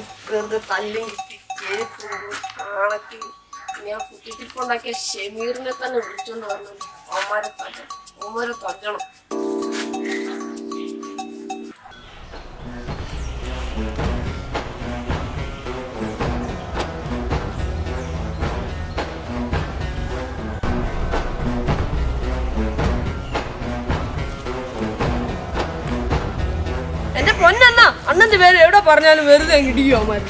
വെറുതെ തല്ലും കിട്ടി ചെരുപ്പും ആണക്കി ഞാൻ കുട്ടിട്ടിപ്പുണ്ടാക്കിയ ഷമീറിനെ തന്നെ വിളിച്ചോണ്ട് വരണം അവന്മാരെ തല്ലണം അവന്മാരെ തല്ലണം എന്റെ പൊന്നണ്ണ അണ്ണന്റെ പേര് എവിടെ പറഞ്ഞാലും വെറുതെ അങ്ങ് ഇടിക്കും അവന്മാര്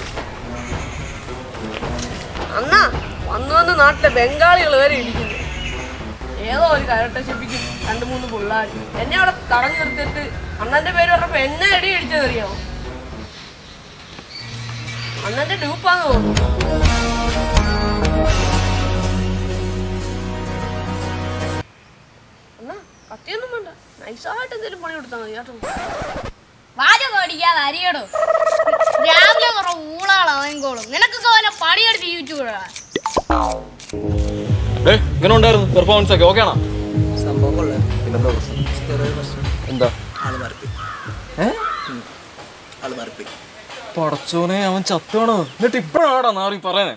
അണ്ണ വന്നു വന്ന് നാട്ടിലെ ബംഗാളികൾ വരെ ഇടിക്കുന്നു ഏതോ ഒരു കരട്ട ശിപ്പിക്കും രണ്ട് മൂന്ന് പിള്ളേർ എന്നെ അവിടെ തടഞ്ഞു നിർത്തിയിട്ട് അണ്ണന്റെ പേര് പറഞ്ഞപ്പോ എന്നെ അടി അടിച്ചതറിയാമോ അണ്ണന്റെ ഡ്യൂപ്പാന്ന് തോന്നുന്നു അണ്ണാ കത്തിയൊന്നും വേണ്ട നൈസായിട്ട് എന്തെങ്കിലും പണി കൊടുത്താൽ മതി കേട്ടോ വാചകം അടിക്കാതെ അരിയടോ രാവിലെ കുറെ ഊളാളാ വാങ്ങിക്കോളും നിനക്കൊക്കെ വല്ല പണിയെടുത്ത് യൂട്യൂബ് ഏ ഇങ്ങനെ ഉണ്ടായിരുന്നു പെർഫോമൻസ് ഒക്കെ ഓക്കെ ആണോ സംഭവം കൊള്ളാം പിന്നെന്താ പ്രശ്നം ചെറിയൊരു പ്രശ്നം എന്താ ആള് മറപ്പി ഏ ആള് മറപ്പി പടച്ചോനെ അവൻ ചത്താണോ എന്നിട്ട് ഇപ്പഴാടാ നാറി പറയണേ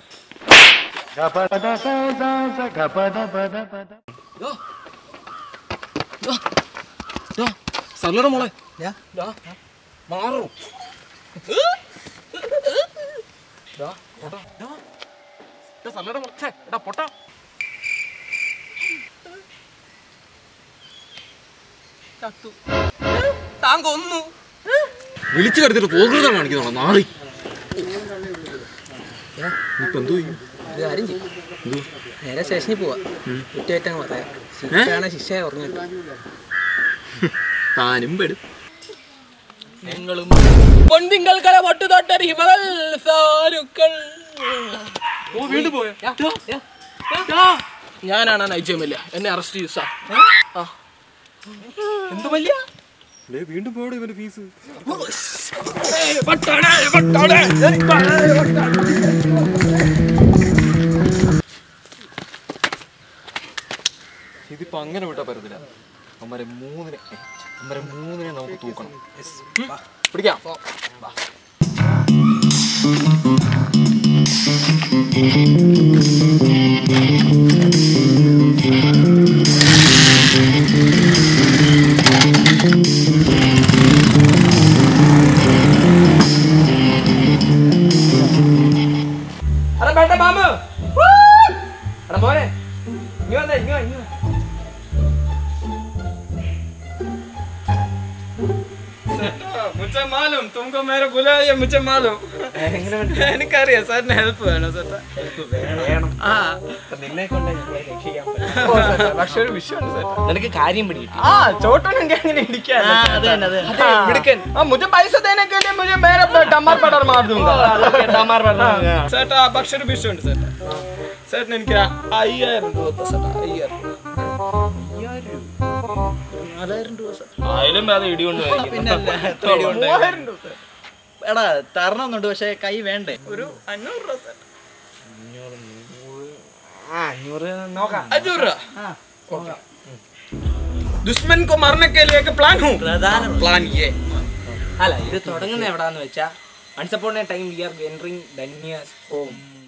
സല്ലട മോളെ ദാ, മാറും ദാ, പൊട്ടാ. ദാ. ദാ, സല്ലട മോളെ ഛേ, എടാ പൊട്ടാ ചത്തു താൻ കൊന്നു വിളിച്ചു കരുതിട്ട് പോകൃതം കാണിക്കുന്നോ നാറി ഇപ്പൊ എന്തോ ചെയ്യും ഒരു കാര്യം ചെയ്യും നേരെ സ്റ്റേഷനിൽ പോവാ കുറ്റേറ്റങ്ങ് പറയാം ശിക്ഷയാണ് ശിക്ഷ പറഞ്ഞു താനും പെടും നിങ്ങളും പൊൻതിങ്കൾ കല പട്ടുതൊട്ടരി ഹിമകൾ സാരുക്കൾ ഓ വീണ്ടും പോയോ ഞാനാണ് നയിച്ചമില്ല എന്നെ അറസ്റ്റ് ചെയ്തു സാർ എന്ത് വലിയ വീണ്ടും പോയോ ഇവന്റെ ഫീസ് ഇതിപ്പോ അങ്ങനെ വിട്ടാ പറ്റത്തില്ല അമ്മരെ മൂന്നിനെ അമ്മരെ മൂന്നിനെ നമുക്ക് തൂക്കണം ഉം? പിടിക്കാം അതെ വേണ്ട മാമ എടാ മോനെ ഇനി വന്നേ ഇനി വാ, ഇനി വാ. मुझे मालूम तुमको मेरे बुलाया मुझे मालूम എനിക്കറിയാം സാറിന് ഹെൽപ്പ് വേണം ചേട്ടാ ആ നിന്നെ കൊണ്ട് ഞാൻ രക്ഷിക്കാൻ പറ്റും. പക്ഷെ ഒരു വിഷയമുണ്ട് ചേട്ടാ നിനക്ക് കാര്യം പിടികിട്ടി ആ ചോട്ടണെങ്കിൽ അങ്ങനെ ഇടിക്കാൻ അത് തന്നെ, അത് തന്നെ. മിടുക്കൻ. हाँ मुझे पैसे देने के लिए मुझे मेरे पे डमर पटर मार दूंगा ചേട്ടാ പക്ഷെ ഒരു വിഷയമുണ്ട് ചേട്ടാ ചേട്ടൻ എനിക്ക് അയ്യായിരം രൂപ തോ ചേട്ടാ അയ്യായിരം നാലായിരം രൂപ സാർ ആയാലും അത് ഇടികൊണ്ട് മൂവായിരം രൂപ ചേട്ടാ. എടാ തരണമെന്നുണ്ട് പക്ഷെ കൈ വേണ്ടേ ഒരു അഞ്ഞൂറ് രൂപ ചേട്ടാ അഞ്ഞൂറ് നോക്കാം അഞ്ഞൂറ് രൂപ ദുഷ്മൻ को मारने के लिए एक प्लान हूँ പ്രധാന प्लान ये അല്ല ഇത് തുടങ്ങുന്ന എവിടാന്ന് വെച്ചാ once upon a time we are entering Dhanya's home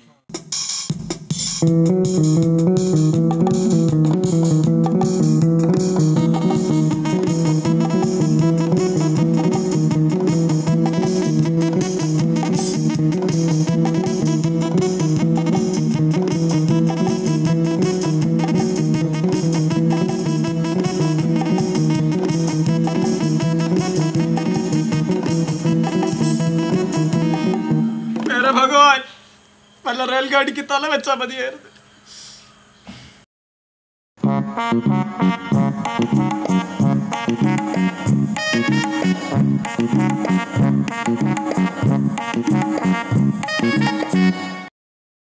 मेरे भगवान വല്ല റെയിൽഗാഡിക്ക് തല വെച്ചാ മതിയായിരുന്നു